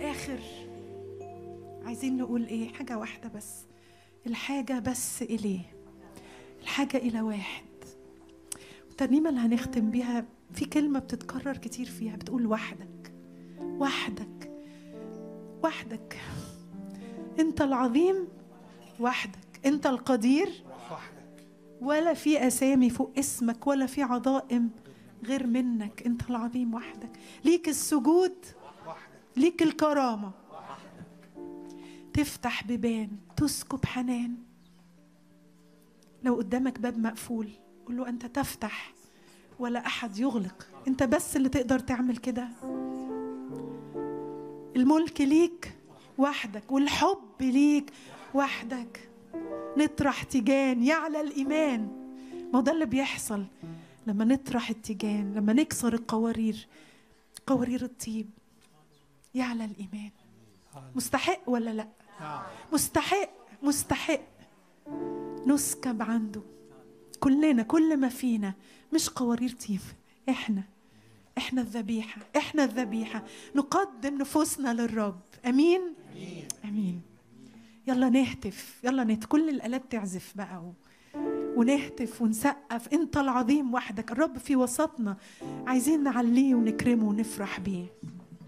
الاخر عايزين نقول ايه حاجه واحده بس الحاجه بس اليه الحاجه الى واحد الترنيمه اللي هنختم بيها في كلمه بتتكرر كتير فيها بتقول وحدك وحدك وحدك انت العظيم وحدك انت القدير ولا في اسامي فوق اسمك ولا في عظائم غير منك انت العظيم وحدك ليك السجود ليك الكرامه تفتح بيبان تسكب حنان لو قدامك باب مقفول قول له انت تفتح ولا احد يغلق انت بس اللي تقدر تعمل كده الملك ليك وحدك والحب ليك وحدك نطرح تيجان يعلى الايمان ما هو ده اللي بيحصل لما نطرح التيجان لما نكسر القوارير قوارير الطيب يعلى الايمان مستحق ولا لا مستحق مستحق نسكب عنده كلنا كل ما فينا مش قوارير طيب احنا احنا الذبيحه احنا الذبيحه نقدم نفوسنا للرب امين امين, أمين. يلا نهتف يلا نهتف كل الالات تعزف بقى و... ونهتف ونسقف انت العظيم وحدك الرب في وسطنا عايزين نعليه ونكرمه ونفرح بيه